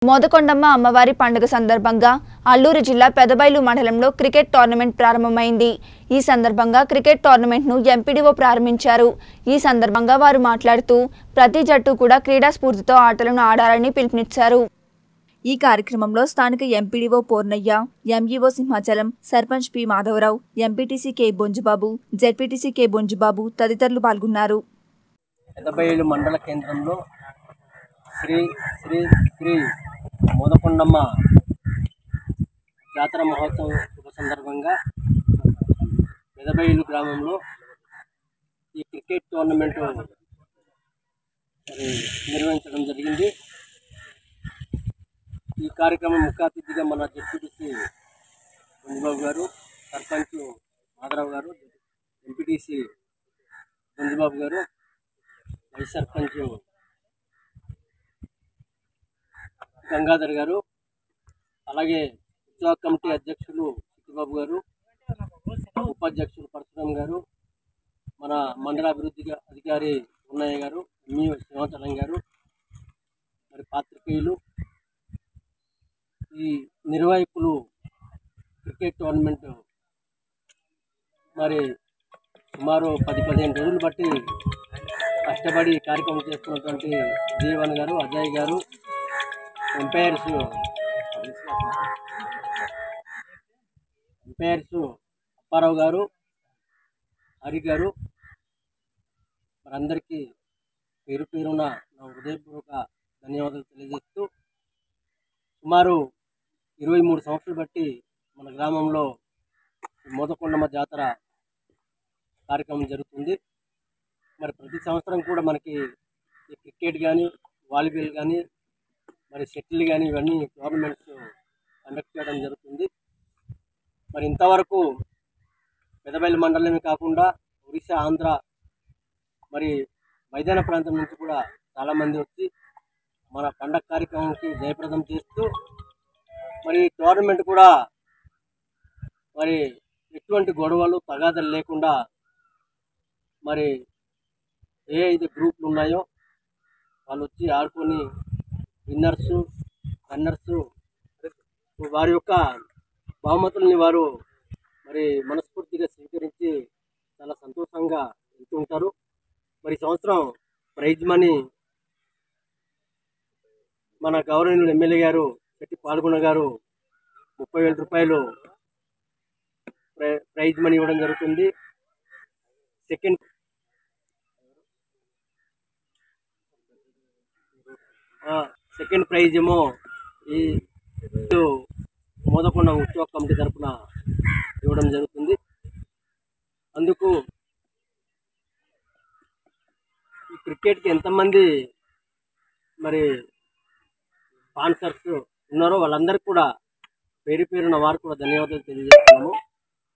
మోదకొండమ్మ అమ్మవారి పండుగ సందర్భంగా అల్లూరు జిల్లా పెదబైలు మండలంలో క్రికెట్ టోర్నమెంట్ ప్రారంభమైంది ఈ సందర్భంగా క్రికెట్ టోర్నమెంట్ను ఎంపీడీఓ ప్రారంభించారు ఈ సందర్భంగా వారు మాట్లాడుతూ ప్రతి జట్టు కూడా క్రీడా స్ఫూర్తితో ఆటలను ఆడాలని పిలుపునిచ్చారు ఈ కార్యక్రమంలో స్థానిక MPDO Pornaiah MEO Simhachalam sarpanch P Madhavarao MPTC K Bonjubabu ZPTC K Bonjubabu తదితరులు పాల్గొన్నారు పెదబయలు మండల కేంద్రంలో శ్రీ శ్రీ శ్రీ మోదకొండమ్మ జాతర మహోత్సవం శుభ సందర్భంగా పెదబయలు గ్రామంలో ఈ క్రికెట్ టోర్నమెంట్ మరి నిర్వహించడం జరిగింది ఈ కార్యక్రమం ముఖ్య అతిథిగా మన జెడ్పీటీసీ మంజుబాబు గారు సర్పంచ్ మాధరావు గారు ఎంపీటీసీ మంజుబాబు గారు వైస్ సర్పంచ్ గంగాధర్ గారు అలాగే ఉత్సవ కమిటీ అధ్యక్షులు చిట్టిబాబు గారు ఉపాధ్యక్షులు పరశురామ్ గారు మన మండల అభివృద్ధి అధికారి ఉన్నయ్య గారు ఎంఈ సింహాచలం గారు మరి పాత్రికేయులు ఈ నిర్వాహకులు క్రికెట్ టోర్నమెంట్ మరి సుమారు పది పదిహేను రోజులు బట్టి కష్టపడి ఈ కార్యక్రమం చేస్తున్నటువంటి జీవన్ గారు అజయ్ గారు ఎంపైర్స్ ఎంపైర్స్ అప్పారావు గారు హరి గారు మరందరికీ పేరు పేరున నా హృదయపూర్వక ధన్యవాదాలు తెలియజేస్తూ సుమారు ఇరవై మూడు సంవత్సరాలు బట్టి మన గ్రామంలో ఈ మోదకొండమ్మ జాతర కార్యక్రమం జరుగుతుంది మరి ప్రతి సంవత్సరం కూడా మనకి ఈ క్రికెట్ కానీ వాలీబాల్ కానీ మరి షటిల్ కానీ ఇవన్నీ టోర్నమెంట్స్ కండక్ట్ చేయడం జరుగుతుంది మరి ఇంతవరకు పెదబయలు మండలమే కాకుండా ఒరిస్సా ఆంధ్ర మరి మైదాన ప్రాంతం నుంచి కూడా చాలామంది వచ్చి మన పండగ కార్యక్రమానికి జయప్రదం చేస్తూ మరి ఈ టోర్నమెంట్ కూడా మరి ఎటువంటి గొడవలు తగాదలు లేకుండా మరి ఏ అయితే గ్రూపులు ఉన్నాయో వాళ్ళు వచ్చి ఆడుకొని విన్నర్స్ రన్నర్స్ వారి యొక్క బహుమతుల్ని వారు మరి మనస్ఫూర్తిగా స్వీకరించి చాలా సంతోషంగా వెళ్తూ ఉంటారు మరి ఈ సంవత్సరం ప్రైజ్ మనీ మన గౌరవనీయులు ఎమ్మెల్యే గారు శెట్టి పాల్గొన గారు ముప్పై వేల రూపాయలు ప్రై- ప్రైజ్ మనీ ఇవ్వడం జరుగుతుంది సెకండ్ ఆ, సెకండ్ ప్రైజ్ ఏమో ఈ ఇటు మోదకొండ ఉత్సవ కమిటీ తరఫున ఇవ్వడం జరుగుతుంది అందుకు ఈ క్రికెట్కి ఎంతమంది మరి స్పాన్సర్స్ ఉన్నారో వాళ్ళందరికీ కూడా పేరు పేరున వారు కూడా ధన్యవాదాలు తెలియజేస్తున్నాము